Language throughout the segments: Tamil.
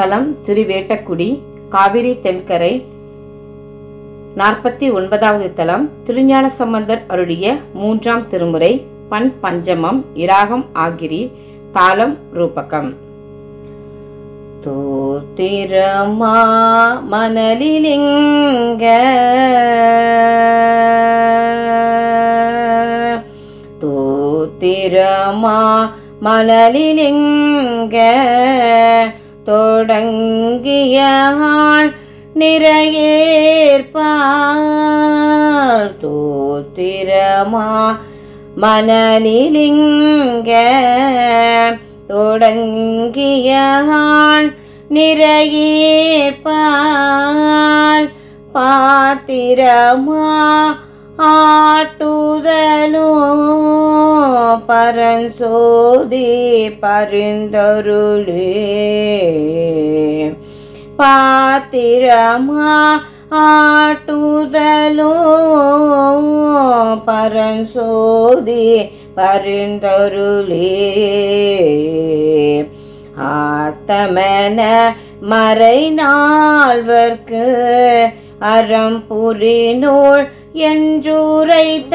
தலம் திருவேட்டக்குடி காவிரி தென்கரை நாற்பத்தி ஒன்பதாவது தலம் திருஞான சம்பந்தர் அருளிய மூன்றாம் திருமுறை பண் பஞ்சமம் இராகம் ஆகிரி தாளம் ரூபகம் தோத்திரமா மணலிலிங்க தோத்திரமா மணலிலிங்க தொடங்கியான் நிறையேற்பால் தோத்திரமா மணலிலிங்க தொடங்கியான் நிறையேற்பால் பாத்திரமா ஆட்டுதலோ பரஞ்சோதி பரிந்தருளே பாத்திரமா ஆட்டுதலோ பரஞ்சோதி பரிந்தருளே ஆத்தமன மறை நால்வர்க்கு அறம்புரி நூல் என்றுரைத்த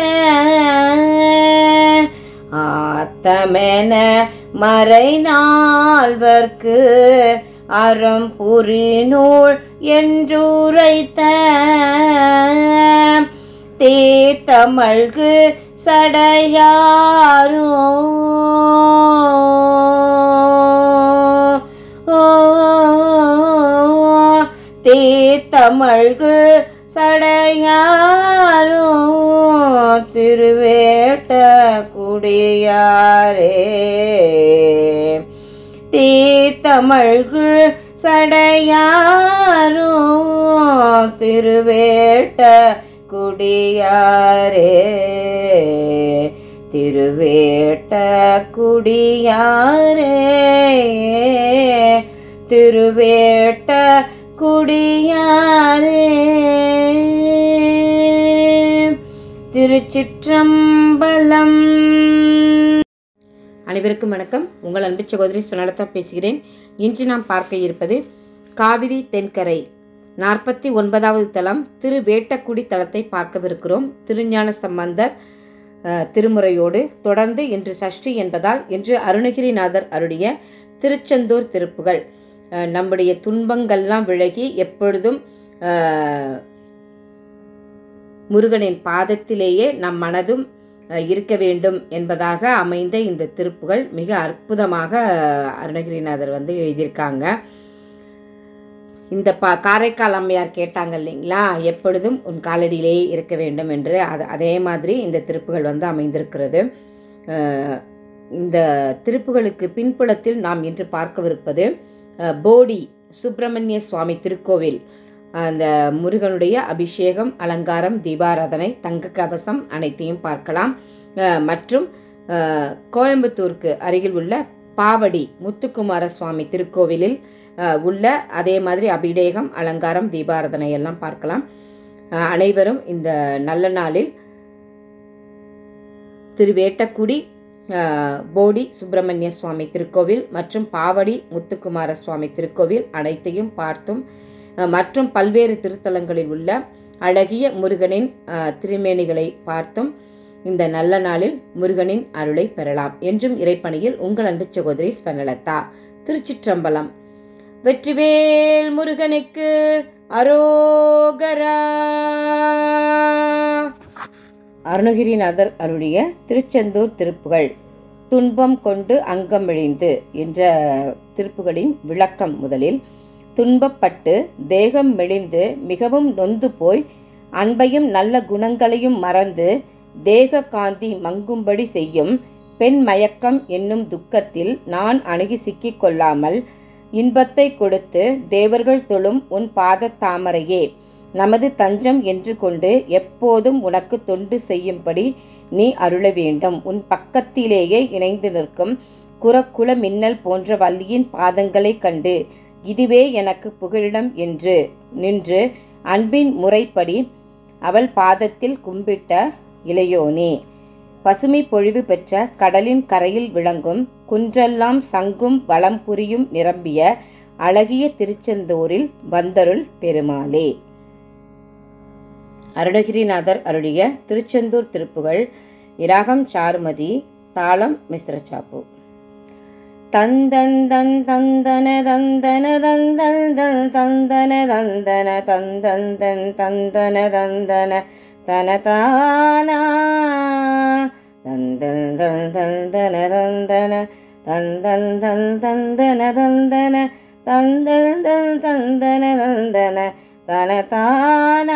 ஆத்தமென மறை நால்வர்க்கு அறம்புரி நூல் என்றுரைத்த தேத்தமழ்கு சடையாரோ தேத்தமழ்கு சடையாரோ திருவேட்ட குடியாரே தீத்தமிழ்கு சடையாரோ திருவேட்ட குடியாரே திருவேட்ட குடியாரே திருவேட்ட குடியாரே திருச்சிற்றம்பலம் அனைவருக்கும் வணக்கம் உங்கள் அன்பு சகோதரி சுனலதா பேசுகிறேன் இன்று நாம் பார்க்க இருப்பது காவிரி தென்கரை நாற்பத்தி ஒன்பதாவது தலம் திரு வேட்டக்குடி தலத்தை பார்க்கவிருக்கிறோம் திருஞான சம்பந்தர் அஹ், திருமுறையோடு தொடர்ந்து இன்று சஷ்டி என்பதால் இன்று அருணகிரிநாதர் அருடைய திருச்செந்தூர் திருப்புகள் அஹ், நம்முடைய துன்பங்கள்லாம் விலகி எப்பொழுதும் அஹ், முருகனின் பாதத்திலேயே நம் மனதும் அஹ், இருக்க வேண்டும் என்பதாக அமைந்த இந்த திருப்புகள் மிக அற்புதமாக அஹ், அருணகிரிநாதர் வந்து எழுதியிருக்காங்க இந்த பா காரைக்கால் அம்மையார் கேட்டாங்க இல்லைங்களா எப்பொழுதும் உன் காலடியிலே இருக்க வேண்டும் என்று அது அதே மாதிரி இந்த திருப்புகள் வந்து அமைந்திருக்கிறது அஹ், இந்த திருப்புகளுக்கு பின்புலத்தில் நாம் இன்று பார்க்கவிருப்பது அஹ், போடி சுப்பிரமணிய சுவாமி திருக்கோவில் அந்த முருகனுடைய அபிஷேகம் அலங்காரம் தீபாராதனை தங்க கவசம் அனைத்தையும் பார்க்கலாம் அஹ், மற்றும் அஹ், கோயம்புத்தூருக்கு அருகில் உள்ள பாவடி முத்துக்குமார சுவாமி திருக்கோவிலில் அஹ், உள்ள அதே மாதிரி அபிஷேகம் அலங்காரம் தீபாராதனை எல்லாம் பார்க்கலாம் அஹ், அனைவரும் இந்த நல்ல நாளில் திருவேட்டக்குடி அஹ், போடி சுப்பிரமணிய சுவாமி திருக்கோவில் மற்றும் பாவடி முத்துக்குமார சுவாமி திருக்கோவில் அனைத்தையும் பார்த்தும் அஹ், மற்றும் பல்வேறு திருத்தலங்களில் உள்ள அழகிய முருகனின் அஹ், திருமேனிகளை பார்த்தும் இந்த நல்ல நாளில் முருகனின் அருளை பெறலாம் என்றும் இறைப்பணியில் உங்கள் அன்பு சகோதரி ஸ்வனலதா திருச்சிற்றம்பலம் வெற்றிவேல் முருகனுக்கு அரோகரா அருணகிரிநாதர் அருளிய திருச்செந்தூர் திருப்புகள் துன்பம் கொண்டு அங்கம் விழிந்து என்ற திருப்புகளின் விளக்கம் முதலில் துன்பப்பட்டு தேகம் மெலிந்து மிகவும் நொந்து போய் அன்பையும் நல்ல குணங்களையும் மறந்து தேக காந்தி மங்கும்படி செய்யும் பெண் மயக்கம் என்னும் துக்கத்தில் நான் அணுகி சிக்கிக் கொள்ளாமல் இன்பத்தை கொடுத்து தேவர்கள் தொழும் உன் பாதத் தாமரையே நமது தஞ்சம் என்று கொண்டு எப்போதும் உனக்கு தொண்டு செய்யும்படி நீ அருள வேண்டும் உன் பக்கத்திலேயே இணைந்து நிற்கும் குரக்குல மின்னல் போன்ற வள்ளியின் பாதங்களைக் கண்டு இதுவே எனக்கு புகலிடம் என்று நின்று அன்பின் முறைப்படி அவள் பாதத்தில் கும்பிட்ட இளையோனே பசுமை பொழிவு பெற்ற கடலின் கரையில் விளங்கும் குன்றெல்லாம் சங்கும் வளம் புரியும் நிரம்பிய அழகிய திருச்செந்தூரில் வந்தருள் பெருமாளே அருணகிரிநாதர் அருளிய திருச்செந்தூர் திருப்புகள் இராகம் சாருமதி தாளம் மிஸ்ரச்சாப்பு தந்தன் தன் தந்தன தந்தன தந்தன் தன் தந்தன தந்தன தந்தன் தன் தந்தன தந்தன தனதானா தந்தன் தன் தந்தன தந்தன தந்தன் தன் தந்தன தந்தன தந்தன் தன் தந்தன தந்தன தனதானா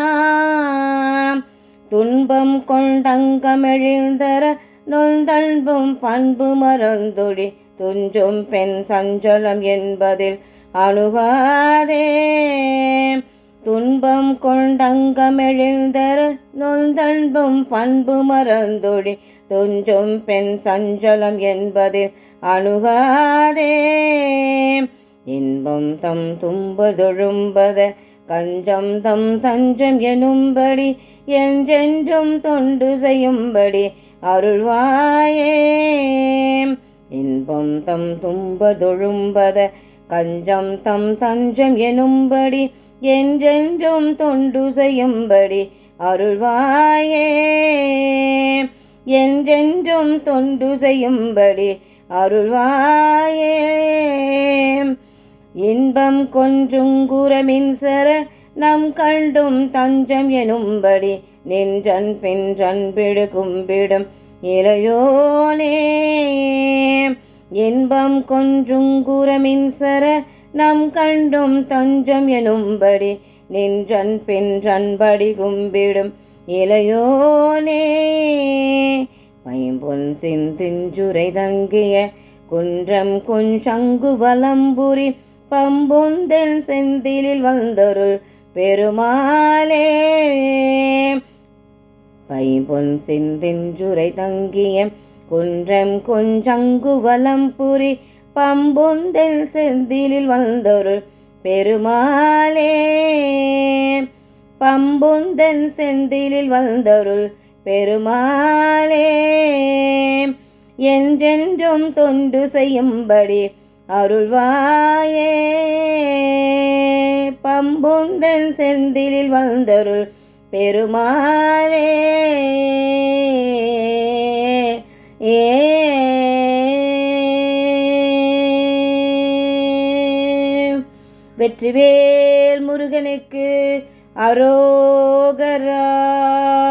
துன்பம் கொண்டங்கமெழிந்தர நொந்தன்பும் பண்பு மறந்தொழி துஞ்சும் பெண் சஞ்சலம் என்பதில் அணுகாதே துன்பம் கொண்டங்கமெழிந்தர நொந்தன்பும் பண்பு மறந்தொழி துஞ்சும் பெண் சஞ்சலம் என்பதில் அணுகாதே இன்பம் தம் தும்பதொழும்பத கஞ்சம் தம் தஞ்சம் எனும்படி என்றென்றும் தொண்டு செய்யும்படி அருள்வாயே இன்பம் தம் தும்பதொழும்பத கஞ்சம் தம் தஞ்சம் எனும்படி என்றென்றும் தொண்டு செய்யும்படி அருள்வாயே என்றென்றும் தொண்டு செய்யும்படி அருள்வாயே இன்பம் கொஞ்சுங்குற மின்சர நம் கண்டும் தஞ்சம் எனும்படி நின்றன் பின்றன் பிடு கும்பிடும் இளையோனே இன்பம் கொஞ்சுங்குற மின்சர நம் கண்டும் தஞ்சம் எனும்படி நின்றன் பின்றன் படி கும்பிடும் இளையோனே பைம்பொன் சிந்திஞ்சுரை தங்கிய குன்றம் குஞ்சங்கு வலம்புரி பம்பொந்தன் செந்திலில் வந்தருள் பெருமாளே பைம்பொன் செந்திஞ்சுரை தங்கிய குன்றம் கொஞ்சங்கு வலம்புரி பம்பொந்தன் செந்திலில் வந்தருள் பெருமாளே பம்புந்தன் செந்திலில் வந்தருள் பெருமாளே என்றென்றும் தொண்டு செய்யும்படி அருள்வாயே பம்புந்தன் செந்திலில் வந்தருள் பெருமாளே ஏ வெற்றிவேல் முருகனுக்கு அரோகரா